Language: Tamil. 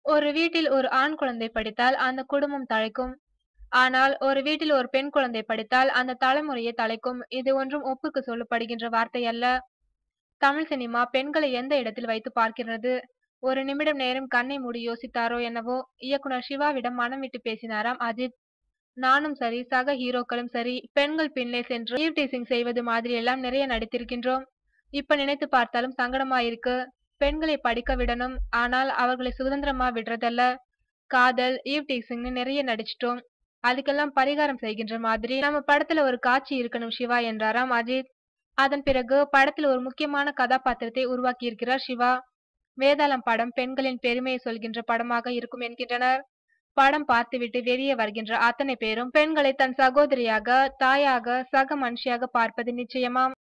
ஒரு வீட்டில் ஒரு ஆண் குழந்தை படித்தால் அந்த குடும்பம் தழைக்கும் ஆனால் ஒரு வீட்டில் ஒரு பெண் குழந்தை படித்தால் அந்த தலைமுறையை தலைக்கும் இது ஒன்றும் ஒப்புக்கு சொல்லப்படுகின்ற வார்த்தை அல்ல தமிழ் சினிமா பெண்களை எந்த இடத்தில் வைத்து பார்க்கிறது ஒரு நிமிடம் நேரம் கண்ணை மூடி யோசித்தாரோ என்னவோ இயக்குனர் சிவாவிடம் மனம் விட்டு பேசினாராம் அஜித் நானும் சரி சக ஹீரோக்களும் சரி பெண்கள் பின்னே சென்று ஈவ் டீசிங் செய்வது மாதிரி எல்லாம் நிறைய நடித்திருக்கின்றோம் இப்ப நினைத்து பார்த்தாலும் சங்கடமா இருக்கு பெண்களை படிக்க விடணும் ஆனால் அவர்களை சுதந்திரமா விடுறதல்ல காதல் ஈவ் டீசிங்னு நிறைய நடிச்சிட்டோம் அதுக்கெல்லாம் பரிகாரம் செய்கின்ற மாதிரி நம்ம படத்துல ஒரு காட்சி இருக்கணும் சிவா என்றாராம் அஜித் அதன் பிறகு படத்தில் ஒரு முக்கியமான கதாபாத்திரத்தை உருவாக்கி இருக்கிறார் சிவா வேதாளம் படம் பெண்களின் பெருமையை சொல்கின்ற படமாக இருக்கும் என்கின்றனர் படம் பார்த்துவிட்டு வெளியே வருகின்ற அத்தனை பேரும் பெண்களை தன் சகோதரியாக தாயாக சக மனுஷியாக பார்ப்பது நிச்சயமாம்